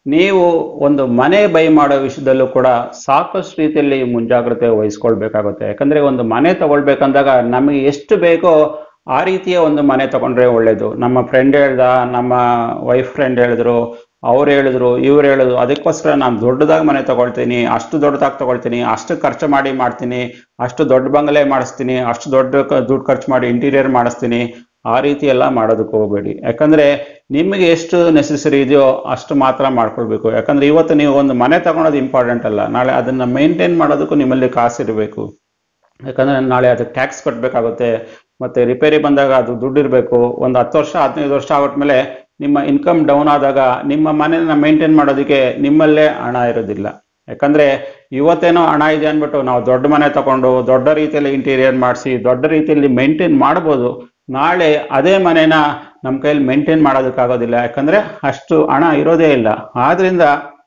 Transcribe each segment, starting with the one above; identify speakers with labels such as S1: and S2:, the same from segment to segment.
S1: ನೀವು ಒಂದು ಮನೆ ಬೈ ಮಾಡೋ ವಿಷಯದಲ್ಲೂ ಕೂಡ ಸಾಕಷ್ಟು ರೀತಿಯಲ್ಲಿ ಮುಂಜಾಗ್ರತೆ ವಹಿಸ್ಕೊಳ್ಬೇಕಾಗುತ್ತೆ ಯಾಕಂದ್ರೆ ಒಂದು ಮನೆ ತಗೊಳ್ಬೇಕಂದಾಗ ನಮಗೆ ಎಷ್ಟು ಬೇಕೋ ಆ ರೀತಿಯ ಒಂದು ಮನೆ ತಗೊಂಡ್ರೆ ಒಳ್ಳೇದು ನಮ್ಮ ಫ್ರೆಂಡ್ ಹೇಳ್ದ ನಮ್ಮ ವೈಫ್ ಫ್ರೆಂಡ್ ಹೇಳಿದ್ರು ಅವ್ರು ಹೇಳಿದ್ರು ಇವ್ರು ಹೇಳಿದ್ರು ಅದಕ್ಕೋಸ್ಕರ ನಾನು ದೊಡ್ಡದಾಗಿ ಮನೆ ತಗೊಳ್ತೀನಿ ಅಷ್ಟು ದೊಡ್ಡದಾಗಿ ತಗೊಳ್ತೀನಿ ಅಷ್ಟು ಖರ್ಚು ಮಾಡಿ ಮಾಡ್ತೀನಿ ಅಷ್ಟು ದೊಡ್ಡ ಬಂಗಲೆ ಮಾಡಿಸ್ತೀನಿ ಅಷ್ಟು ದೊಡ್ಡ ಕ- ದುಡ್ಡು ಖರ್ಚು ಮಾಡಿ ಇಂಟೀರಿಯರ್ ಮಾಡಿಸ್ತೀನಿ ಆ ರೀತಿ ಎಲ್ಲ ಮಾಡೋದಕ್ಕೆ ಹೋಗಬೇಡಿ ಯಾಕಂದ್ರೆ ನಿಮಗೆ ಎಷ್ಟು ನೆಸೆಸರಿ ಇದೆಯೋ ಅಷ್ಟು ಮಾತ್ರ ಮಾಡ್ಕೊಳ್ಬೇಕು ಯಾಕಂದ್ರೆ ಇವತ್ತು ನೀವು ಒಂದು ಮನೆ ತಗೊಳೋದು ಇಂಪಾರ್ಟೆಂಟ್ ಅಲ್ಲ ನಾಳೆ ಅದನ್ನ ಮೇಂಟೈನ್ ಮಾಡೋದಕ್ಕೂ ನಿಮ್ಮಲ್ಲಿ ಕಾಸಿರಬೇಕು ಯಾಕಂದ್ರೆ ನಾಳೆ ಅದಕ್ಕೆ ಟ್ಯಾಕ್ಸ್ ಕಟ್ಟಬೇಕಾಗುತ್ತೆ ಮತ್ತೆ ರಿಪೇರಿ ಬಂದಾಗ ಅದು ದುಡ್ಡು ಇರಬೇಕು ಒಂದು ಹತ್ತು ವರ್ಷ ಹದಿನೈದು ವರ್ಷ ಆಗೋಟ್ಮೇಲೆ ನಿಮ್ಮ ಇನ್ಕಮ್ ಡೌನ್ ಆದಾಗ ನಿಮ್ಮ ಮನೆಯನ್ನ ಮೇಂಟೈನ್ ಮಾಡೋದಕ್ಕೆ ನಿಮ್ಮಲ್ಲೇ ಹಣ ಇರೋದಿಲ್ಲ ಯಾಕಂದ್ರೆ ಇವತ್ತೇನೋ ಹಣ ಇದೆ ಅಂದ್ಬಿಟ್ಟು ನಾವು ದೊಡ್ಡ ಮನೆ ತಗೊಂಡು ದೊಡ್ಡ ರೀತಿಯಲ್ಲಿ ಇಂಟೀರಿಯರ್ ಮಾಡಿಸಿ ದೊಡ್ಡ ರೀತಿಯಲ್ಲಿ ಮೇಂಟೈನ್ ಮಾಡ್ಬೋದು ನಾಳೆ ಅದೇ ಮನೆನ ನಮ್ಮ ಕೈಯಲ್ಲಿ ಮೇಂಟೈನ್ ಮಾಡೋದಕ್ಕಾಗೋದಿಲ್ಲ ಯಾಕಂದ್ರೆ ಅಷ್ಟು ಹಣ ಇರೋದೇ ಇಲ್ಲ ಆದ್ರಿಂದ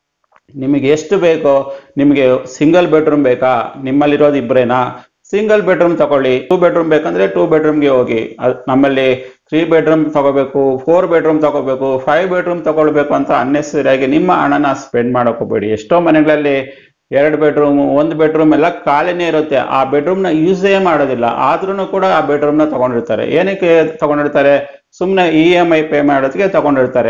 S1: ನಿಮಗೆ ಎಷ್ಟು ಬೇಕೋ ನಿಮಗೆ ಸಿಂಗಲ್ ಬೆಡ್ರೂಮ್ ಬೇಕಾ ನಿಮ್ಮಲ್ಲಿರೋದು ಇಬ್ಬರೇನಾ ಸಿಂಗಲ್ ಬೆಡ್ರೂಮ್ ತಗೊಳ್ಳಿ ಟೂ ಬೆಡ್ರೂಮ್ ಬೇಕಂದ್ರೆ ಟೂ ಬೆಡ್ರೂಮ್ಗೆ ಹೋಗಿ ಅದ್ ನಮ್ಮಲ್ಲಿ ತ್ರೀ ಬೆಡ್ರೂಮ್ ತಗೋಬೇಕು ಫೋರ್ ಬೆಡ್ರೂಮ್ ತಗೋಬೇಕು ಫೈವ್ ಬೆಡ್ರೂಮ್ ತಗೊಳ್ಬೇಕು ಅಂತ ಅನ್ನೆಸರಿ ಆಗಿ ನಿಮ್ಮ ಹಣನ ಸ್ಪೆಂಡ್ ಮಾಡಕ್ ಹೋಗ್ಬೇಡಿ ಎಷ್ಟೋ ಮನೆಗಳಲ್ಲಿ ಎರಡು ಬೆಡ್ರೂಮ್ ಒಂದು ಬೆಡ್ರೂಮ್ ಎಲ್ಲ ಖಾಲಿನೇ ಇರುತ್ತೆ ಆ ಬೆಡ್ರೂಮ್ನ ಯೂಸೇ ಮಾಡೋದಿಲ್ಲ ಆದ್ರೂ ಕೂಡ ಆ ಬೆಡ್ರೂಮ್ನ ತಗೊಂಡಿರ್ತಾರೆ ಏನಕ್ಕೆ ತಗೊಂಡಿರ್ತಾರೆ ಸುಮ್ಮನೆ ಇ ಎಮ್ ಐ ಪೇ ಮಾಡೋದಕ್ಕೆ ತಗೊಂಡಿರ್ತಾರೆ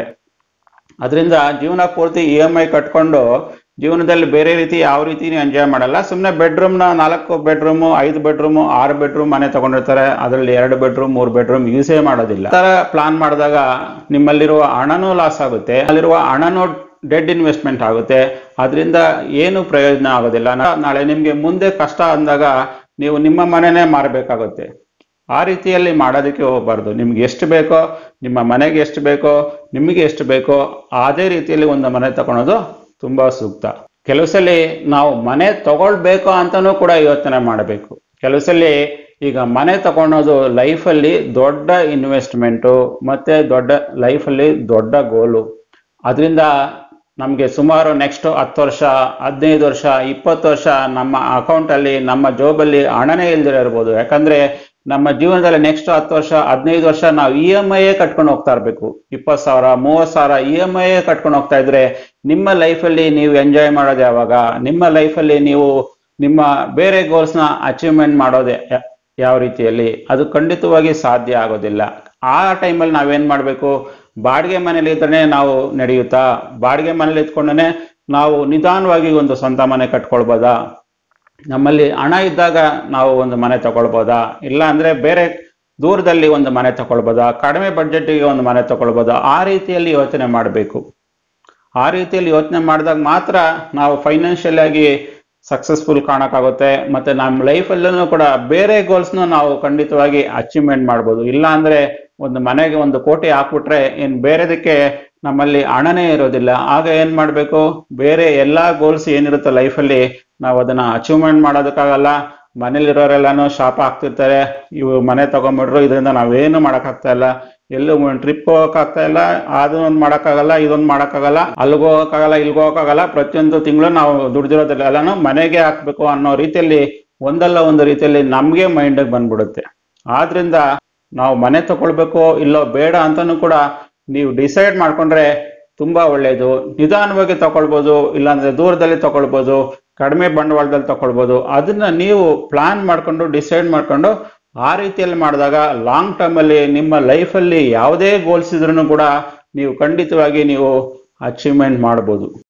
S1: ಅದರಿಂದ ಜೀವನ ಪೂರ್ತಿ ಇ ಎಮ್ ಐ ಕಟ್ಕೊಂಡು ಜೀವನದಲ್ಲಿ ಬೇರೆ ರೀತಿ ಯಾವ ರೀತಿ ಎಂಜಾಯ್ ಮಾಡಲ್ಲ ಸುಮ್ಮನೆ ಬೆಡ್ರೂಮ್ನ ನಾಲ್ಕು ಬೆಡ್ರೂಮು ಐದು ಬೆಡ್ರೂಮು ಆರು ಬೆಡ್ರೂಮ್ ಮನೆ ತಗೊಂಡಿರ್ತಾರೆ ಅದರಲ್ಲಿ ಎರಡು ಬೆಡ್ರೂಮ್ ಮೂರು ಬೆಡ್ರೂಮ್ ಯೂಸೇ ಮಾಡೋದಿಲ್ಲ ಆ ತರ ಪ್ಲಾನ್ ಮಾಡಿದಾಗ ನಿಮ್ಮಲ್ಲಿರುವ ಹಣನೂ ಲಾಸ್ ಆಗುತ್ತೆ ಅಲ್ಲಿರುವ ಹಣನೂ ಡೆಡ್ ಇನ್ವೆಸ್ಟ್ಮೆಂಟ್ ಆಗುತ್ತೆ ಅದರಿಂದ ಏನು ಪ್ರಯೋಜನ ಆಗೋದಿಲ್ಲ ನಾ- ನಾಳೆ ನಿಮಗೆ ಮುಂದೆ ಕಷ್ಟ ಅಂದಾಗ ನೀವು ನಿಮ್ಮ ಮನೆನೇ ಮಾರಬೇಕಾಗುತ್ತೆ ಆ ರೀತಿಯಲ್ಲಿ ಮಾಡೋದಕ್ಕೆ ಹೋಗಬಾರ್ದು ನಿಮ್ಗೆ ಎಷ್ಟು ಬೇಕೋ ನಿಮ್ಮ ಮನೆಗೆ ಎಷ್ಟು ಬೇಕೋ ನಿಮಗೆ ಎಷ್ಟು ಬೇಕೋ ಅದೇ ರೀತಿಯಲ್ಲಿ ಒಂದು ಮನೆ ತಗೊಳೋದು ತುಂಬಾ ಸೂಕ್ತ ಕೆಲವು ಸಲ ನಾವು ಮನೆ ತಗೊಳ್ಬೇಕು ಅಂತಾನೂ ಕೂಡ ಯೋಚನೆ ಮಾಡಬೇಕು ಕೆಲವು ಸಲ ಈಗ ಮನೆ ತಗೊಳೋದು ಲೈಫಲ್ಲಿ ದೊಡ್ಡ ಇನ್ವೆಸ್ಟ್ಮೆಂಟು ಮತ್ತೆ ದೊಡ್ಡ ಲೈಫಲ್ಲಿ ದೊಡ್ಡ ಗೋಲು ಅದರಿಂದ ನಮಗೆ ಸುಮಾರು ನೆಕ್ಸ್ಟ್ ಹತ್ತು ವರ್ಷ ಹದಿನೈದು ವರ್ಷ ಇಪ್ಪತ್ತು ವರ್ಷ ನಮ್ಮ ಅಕೌಂಟಲ್ಲಿ ನಮ್ಮ ಜೋಬಲ್ಲಿ ಹಣನೇ ಇಲ್ದಿರ ಇರ್ಬೋದು ಯಾಕಂದ್ರೆ ನಮ್ಮ ಜೀವನದಲ್ಲಿ ನೆಕ್ಸ್ಟ್ ಹತ್ತು ವರ್ಷ ಹದಿನೈದು ವರ್ಷ ನಾವು ಇ ಎಮ್ ಐ ಕಟ್ಕೊಂಡು ಹೋಗ್ತಾ ಇರಬೇಕು ಇಪ್ಪತ್ತು ಸಾವಿರ ಮೂವತ್ತು ಸಾವಿರ ಇ ಎಮ್ ಐ ಕಟ್ಕೊಂಡು ಹೋಗ್ತಾ ಇದ್ರೆ ನಿಮ್ಮ ಲೈಫಲ್ಲಿ ನೀವು ಎಂಜಾಯ್ ಮಾಡೋದು ಯಾವಾಗ ನಿಮ್ಮ ಲೈಫಲ್ಲಿ ನೀವು ನಿಮ್ಮ ಬೇರೆ ಗೋಲ್ಸ್ನ ಅಚೀವ್ಮೆಂಟ್ ಮಾಡೋದೇ ಯ- ಯಾವ ರೀತಿಯಲ್ಲಿ ಅದು ಖಂಡಿತವಾಗಿ ಸಾಧ್ಯ ಆಗೋದಿಲ್ಲ ಆ ಟೈಮಲ್ಲಿ ನಾವೇನ್ ಮಾಡಬೇಕು ಬಾಡಿಗೆ ಮನೇಲಿ ಇದ್ರೆ ನಾವು ನಡೆಯುತ್ತಾ ಬಾಡಿಗೆ ಮನೇಲಿ ಇದ್ಕೊಂಡೇ ನಾವು ನಿಧಾನವಾಗಿ ಒಂದು ಸ್ವಂತ ಮನೆ ಕಟ್ಕೊಳ್ಬೋದಾ ನಮ್ಮಲ್ಲಿ ಹಣ ಇದ್ದಾಗ ನಾವು ಒಂದು ಮನೆ ತಗೊಳ್ಬೋದಾ ಇಲ್ಲ ಅಂದ್ರೆ ಬೇರೆ ದೂರದಲ್ಲಿ ಒಂದು ಮನೆ ತಗೊಳ್ಬೋದಾ ಕಡಿಮೆ ಬಡ್ಜೆಟ್ಗೆ ಒಂದು ಮನೆ ತಗೊಳ್ಬೋದಾ ಆ ರೀತಿಯಲ್ಲಿ ಯೋಚನೆ ಮಾಡಬೇಕು ಆ ರೀತಿಯಲ್ಲಿ ಯೋಚನೆ ಮಾಡಿದಾಗ ಮಾತ್ರ ನಾವು ಫೈನಾನ್ಷಿಯಲ್ ಆಗಿ ಸಕ್ಸಸ್ಫುಲ್ ಕಾಣಕ್ಕಾಗುತ್ತೆ ಮತ್ತೆ ನಮ್ಮ ಲೈಫಲ್ಲೂ ಕೂಡ ಬೇರೆ ಗೋಲ್ಸ್ನ ನಾವು ಖಂಡಿತವಾಗಿ ಅಚೀವ್ಮೆಂಟ್ ಮಾಡ್ಬೋದು ಇಲ್ಲ ಅಂದ್ರೆ ಒಂದು ಮನೆಗೆ ಒಂದು ಕೋಟಿ ಹಾಕ್ಬಿಟ್ರೆ ಇನ್ ಬೇರೆದಕ್ಕೆ ನಮ್ಮಲ್ಲಿ ಹಣನೇ ಇರೋದಿಲ್ಲ ಆಗ ಏನ್ ಮಾಡ್ಬೇಕು ಬೇರೆ ಎಲ್ಲಾ ಗೋಲ್ಸ್ ಏನಿರುತ್ತೆ ಲೈಫಲ್ಲಿ ನಾವು ಅದನ್ನ ಅಚೀವ್ಮೆಂಟ್ ಮಾಡೋದಕ್ಕಾಗಲ್ಲ ಮನೇಲಿರೋರೆಲ್ಲಾನು ಶಾಪ ಹಾಕ್ತಿರ್ತಾರೆ ಇವು ಮನೆ ತಗೊಂಡ್ಬಿಟ್ರು ಇದರಿಂದ ನಾವೇನು ಮಾಡಕ್ಕಾಗ್ತಾ ಇಲ್ಲ ಎಲ್ಲೂ ಟ್ರಿಪ್ ಹೋಗಕ್ಕಾಗ್ತಾ ಇಲ್ಲ ಅದೊಂದು ಮಾಡಕ್ಕಾಗಲ್ಲ ಇದೊಂದು ಮಾಡಕ್ಕಾಗಲ್ಲ ಅಲ್ಲಿಗೆ ಹೋಗಕ್ಕಾಗಲ್ಲ ಇಲ್ಗೆ ಹೋಗಕ್ಕಾಗಲ್ಲ ಪ್ರತಿಯೊಂದು ತಿಂಗಳು ನಾವು ದುಡ್ದಿರೋದೆಲ್ಲನೂ ಮನೆಗೆ ಹಾಕ್ಬೇಕು ಅನ್ನೋ ರೀತಿಯಲ್ಲಿ ಒಂದಲ್ಲ ಒಂದು ರೀತಿಯಲ್ಲಿ ನಮ್ಗೆ ಮೈಂಡಿಗೆ ಬಂದ್ಬಿಡುತ್ತೆ ಆದ್ರಿಂದ ನಾವು ಮನೆ ತಗೊಳ್ಬೇಕು ಇಲ್ಲೋ ಬೇಡ ಅಂತಾನು ಕೂಡ ನೀವು ಡಿಸೈಡ್ ಮಾಡ್ಕೊಂಡ್ರೆ ತುಂಬಾ ಒಳ್ಳೇದು ನಿಧಾನವಾಗಿ ತಗೊಳ್ಬೋದು ಇಲ್ಲಾಂದ್ರೆ ದೂರದಲ್ಲಿ ತಗೊಳ್ಬೋದು ಕಡಿಮೆ ಬಂಡವಾಳದಲ್ಲಿ ತಗೊಳ್ಬೋದು ಅದನ್ನ ನೀವು ಪ್ಲಾನ್ ಮಾಡ್ಕೊಂಡು ಡಿಸೈಡ್ ಮಾಡ್ಕೊಂಡು ಆ ರೀತಿಯಲ್ಲಿ ಮಾಡಿದಾಗ ಲಾಂಗ್ ಟರ್ಮ್ ಅಲ್ಲಿ ನಿಮ್ಮ ಲೈಫಲ್ಲಿ ಯಾವುದೇ ಗೋಲ್ಸ್ ಇದ್ರೂ ಕೂಡ ನೀವು ಖಂಡಿತವಾಗಿ ನೀವು ಅಚೀವ್ಮೆಂಟ್ ಮಾಡ್ಬೋದು